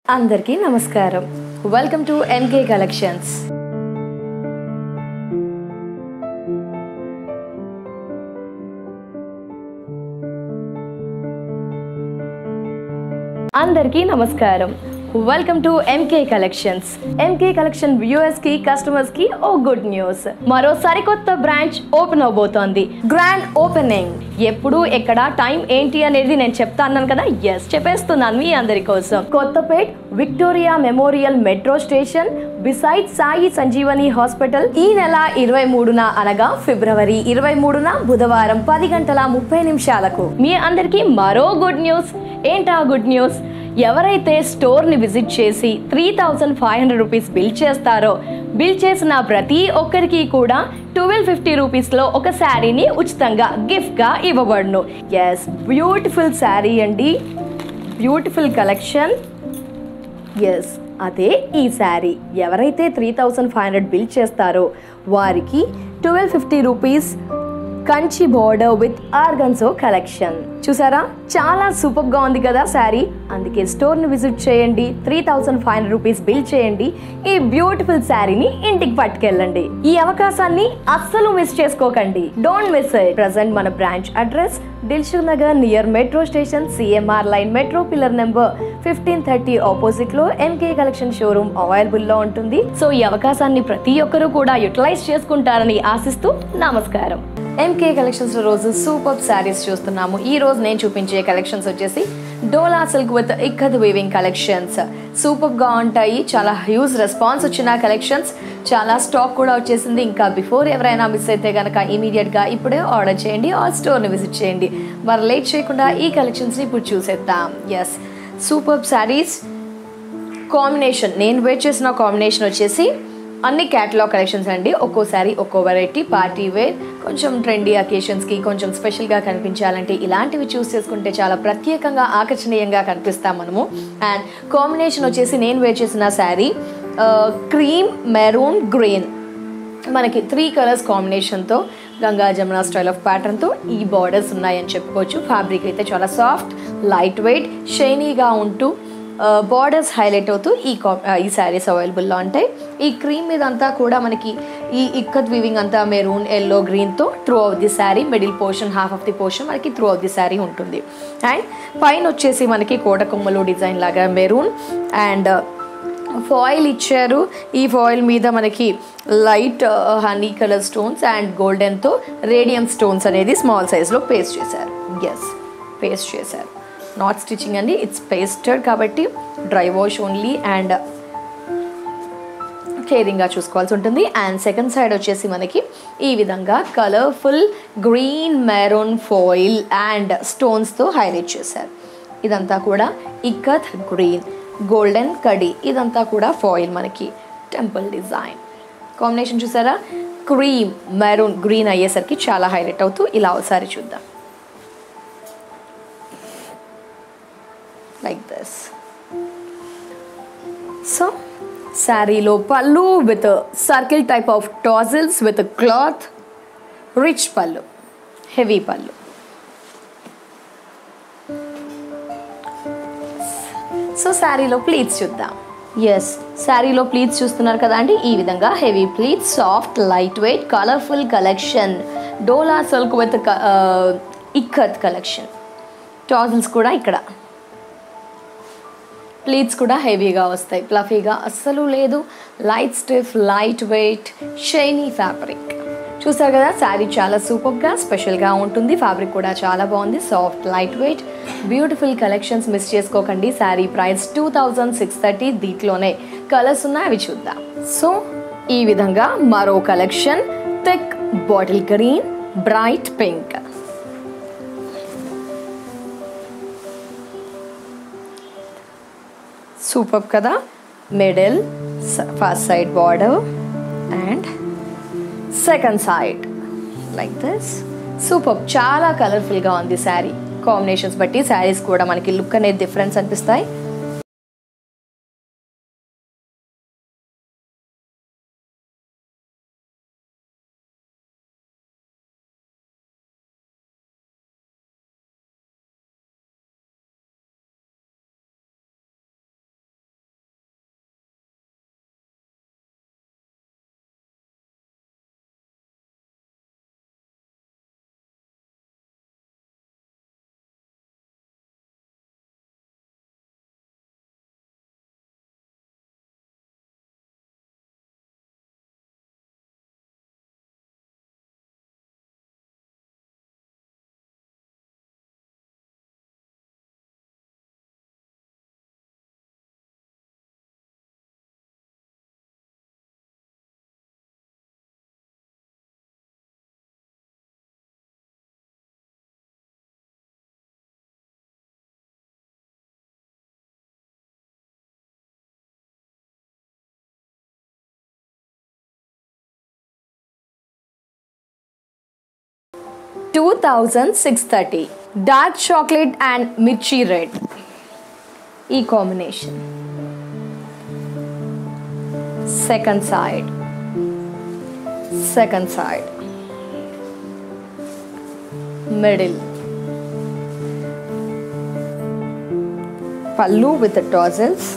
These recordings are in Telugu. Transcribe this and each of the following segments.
అందరికీ నమస్కారం వెల్కమ్ టు ఎంకే కలెక్షన్స్ అందరికీ నమస్కారం welcome to MK collections MK collection viewers కి కస్టమర్స్ కి ఓ గుడ్ న్యూస్ మరో సరికొత్త బ్రాంచ్ ఓపెన్ అవబోతోంది గ్రాండ్ ఓపెనింగ్ ఎప్పుడు ఎక్కడ టైం ఏంటి అనేది నేను చెప్తా అన్నాను కదా ఎస్ చెప్పేస్తున్నాను మీ అందరి కోసం Kothapet Victoria memorial metro station beside Sai Sanjeevani hospital ఈ నెల ఇరవై మూడున అనగా ఫిబ్రవరి ఇరవై మూడున బుధవారం పది గంటల ముప్పై నిమిషాలకు మీ అందరికీ మరో గుడ్ న్యూస్ ఏంటా గుడ్ న్యూస్ ఎవరైతే స్టోర్ని విజిట్ చేసి three thousand five hundred rupees bill చేస్తారో బిల్ చేసిన ప్రతి ఒక్కరికి కూడా ట్వెల్వ్ ఫిఫ్టీ రూపీస్లో ఒక శారీని ఉచితంగా గిఫ్ట్గా ఇవ్వబడును ఎస్ బ్యూటిఫుల్ శారీ అండి బ్యూటిఫుల్ కలెక్షన్ ఎస్ అదే ఈ శారీ ఎవరైతే three thousand five hundred bill చేస్తారో వారికి twelve fifty rupees Kanchi border with organza collection చూసారా చాలా సూపర్గా ఉంది కదా శారీ అందుకే స్టోర్ని విజిట్ చేయండి three thousand five hundred rupees bill చేయండి ఈ బ్యూటిఫుల్ శారీని ఇంటికి పట్టుకెళ్ళండి ఈ అవకాశాన్ని అస్సలు మిస్ చేసుకోకండి డోంట్ మిస్ ఇట్ ప్రజెంట్ మన branch address Dilsukh Nagar near metro station CMR line metro pillar number fifteen thirty opposite లో ఎంకే కలెక్షన్ షోరూమ్ అవైలబుల్ లో ఉంటుంది సో ఈ అవకాశాన్ని ప్రతి ఒక్కరూ కూడా యూటిలైజ్ చేసుకుంటారని ఆశిస్తూ నమస్కారం ఎంకే కలెక్షన్స్ లో రోజు సూపర్ శారీస్ చూస్తున్నాము ఈ రోజు నేను చూపించే కలెక్షన్స్ వచ్చేసి Dola silk with ikat weaving collections super గా ఉంటాయి చాలా హ్యూజ్ రెస్పాన్స్ వచ్చిన కలెక్షన్స్ చాలా స్టాక్ కూడా వచ్చేసింది ఇంకా బిఫోర్ ఎవరైనా మిస్ అయితే కనుక ఇమీడియట్ గా ఇప్పుడే ఆర్డర్ చేయండి ఆ స్టోర్ ని విజిట్ చేయండి మరి లేట్ చేయకుండా ఈ కలెక్షన్స్ ని ఇప్పుడు చూసేద్దాం ఎస్ సూపర్ శారీస్ కాంబినేషన్ నేను వేర్ చేసిన కాంబినేషన్ వచ్చేసి అన్ని క్యాటలాగ్ కలెక్షన్స్ అండి ఒక్కోసారి ఒక్కో వెరైటీ పార్టీ వేర్ కొంచెం ట్రెండీ అకేషన్స్కి కొంచెం స్పెషల్గా కనిపించాలంటే ఇలాంటివి చూస్ చేసుకుంటే చాలా ప్రత్యేకంగా ఆకర్షణీయంగా కనిపిస్తాం మనము అండ్ కాంబినేషన్ వచ్చేసి నేను వేర్ చేసిన శారీ క్రీమ్ మెరూన్ గ్రీన్ మనకి త్రీ కలర్స్ కాంబినేషన్తో గంగా జమున స్టైల్ ఆఫ్ ప్యాటర్న్తో ఈ బార్డర్స్ ఉన్నాయని చెప్పుకోవచ్చు ఫ్యాబ్రిక్ అయితే చాలా సాఫ్ట్ లైట్ వెయిట్ షైనీగా ఉంటూ బార్డర్స్ హైలైట్ అవుతూ ఈ కా ఈ శారీస్ అవైలబుల్లో ఉంటాయి ఈ క్రీమ్ మీద అంతా కూడా మనకి ఈ ఇక్కత్ వీవింగ్ అంతా మెరూన్ ఎల్లో గ్రీన్తో through of the sari middle portion half of the portion మనకి త్రూ ఆఫ్ ది శారీ ఉంటుంది అండ్ పైన వచ్చేసి మనకి కోట కొమ్మలు డిజైన్ లాగా మెరూన్ అండ్ ఫాయిల్ ఇచ్చారు ఈ ఫాయిల్ మీద మనకి light honey colour stones and గోల్డెన్తో రేడియం స్టోన్స్ అనేది స్మాల్ సైజ్లో పేస్ట్ చేశారు ఎస్ పేస్ట్ చేశారు నాట్ స్టిచ్చింగ్ అండి ఇట్స్ పేస్టెడ్ కాబట్టి డ్రై వాష్ ఓన్లీ అండ్ కేరింగ్గా చూసుకోవాల్సి ఉంటుంది అండ్ సెకండ్ సైడ్ వచ్చేసి మనకి ఈ విధంగా colourful green maroon foil and స్టోన్స్తో హైలైట్ చేశారు ఇదంతా కూడా ఇక్కత్ గ్రీన్ గోల్డెన్ కడి ఇదంతా కూడా ఫాయిల్ మనకి టెంపుల్ డిజైన్ కాంబినేషన్ చూసారా క్రీమ్ మెరూన్ గ్రీన్ అయ్యేసరికి చాలా హైలైట్ అవుతూ ఇలా ఒకసారి చూద్దాం లైక్ దిస్ సో శారీలో pallu with circle type of tassels with cloth rich pallu heavy pallu so శారీలో ప్లీట్స్ చూద్దాం ఎస్ శారీలో ప్లీట్స్ చూస్తున్నారు కదా అండి ఈ విధంగా heavy pleats soft light weight colourful collection Dola silk with ikat collection tassels కూడా ఇక్కడ ప్లీట్స్ కూడా హెవీగా వస్తాయి ప్లఫీగా అస్సలు లేదు light stiff light weight shiny fabric చూసారు కదా శారీ చాలా సూపర్గా స్పెషల్గా ఉంటుంది ఫ్యాబ్రిక్ కూడా చాలా బాగుంది soft light weight beautiful collections miss చేసుకోకండి sari price two thousand six thirty దీంట్లోనే కలర్స్ ఉన్నాయి అవి చూద్దాం సో ఈ విధంగా మరో collection thick bottle green bright pink super కదా middle first side border and second side like this super చాలా కలర్ఫుల్గా ఉంది శారీ కాంబినేషన్స్ బట్టి శారీస్ కూడా మనకి లుక్ అనేది డిఫరెన్స్ అనిపిస్తాయి two thousand six thirty dark chocolate and mirchi red ఈ combination second side second side middle pallu with tassels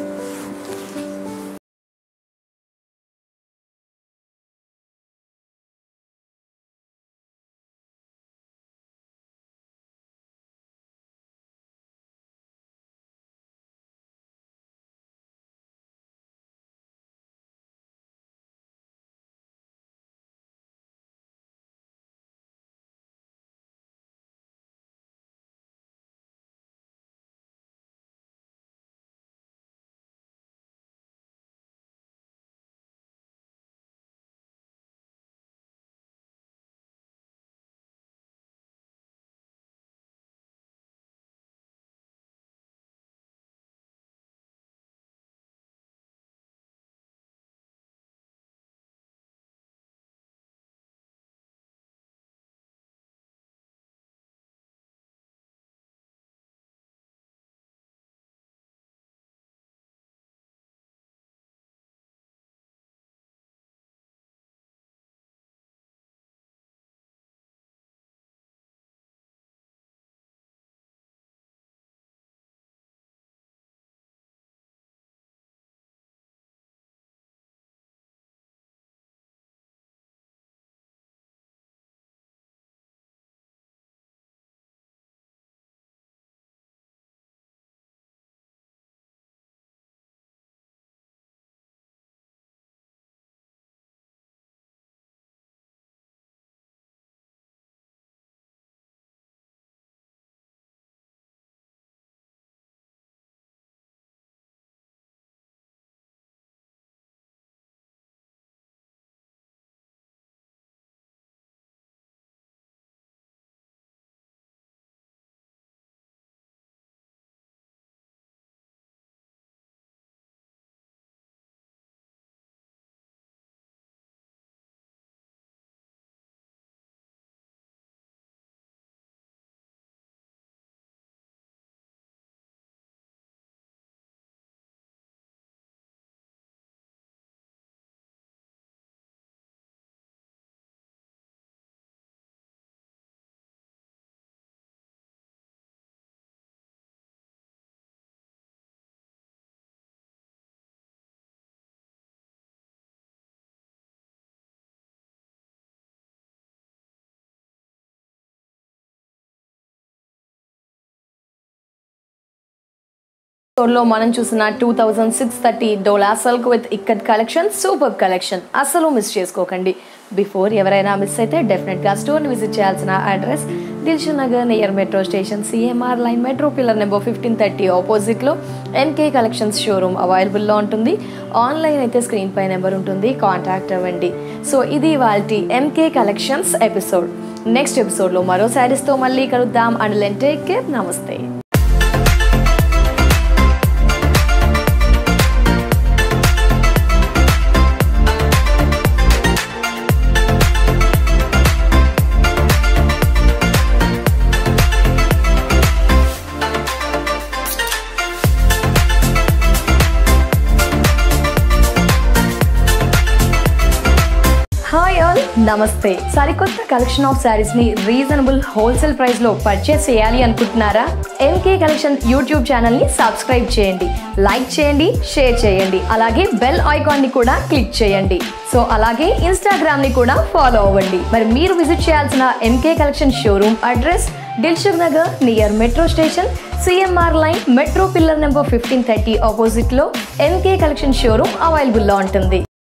స్టోర్లో మనం చూసిన two thousand six thirty Dola silk with ikat collection super collection అసలు మిస్ చేసుకోకండి బిఫోర్ ఎవరైనా మిస్ అయితే డెఫినెట్గా స్టోర్ని విజిట్ చేయాల్సిన address Dilsukh Nagar near metro station CMR line metro pillar number fifteen thirty ఆపోజిట్లో ఎంకే కలెక్షన్స్ షోరూమ్ అవైలబుల్లో ఉంటుంది ఆన్లైన్ అయితే స్క్రీన్ పై నెంబర్ ఉంటుంది కాంటాక్ట్ అవ్వండి సో ఇది వాళ్ళ ఎంకే కలెక్షన్స్ ఎపిసోడ్ నెక్స్ట్ ఎపిసోడ్లో మరో శారీస్తో మళ్ళీ కలుద్దాం అండ్ లెన్ టేక్ కేర్ నమస్తే హాయ్ ఆల్ నమస్తే సరికొత్త కలెక్షన్ ఆఫ్ శారీస్ ని రీజనబుల్ హోల్సేల్ ప్రైస్ లో పర్చేస్ చేయాలి అనుకుంటున్నారా ఎంకే కలెక్షన్ యూట్యూబ్ ఛానల్ ని సబ్స్క్రైబ్ చేయండి లైక్ చేయండి షేర్ చేయండి అలాగే బెల్ ఐకాన్ ని కూడా క్లిక్ చేయండి సో అలాగే ఇన్స్టాగ్రామ్ ని కూడా ఫాలో అవ్వండి మరి మీరు విజిట్ చేయాల్సిన MK collection showroom address Dilsukh Nagar near metro station CMR line metro pillar number fifteen thirty ఆపోజిట్లో ఎంకే కలెక్షన్ షోరూమ్ అవైలబుల్లో ఉంటుంది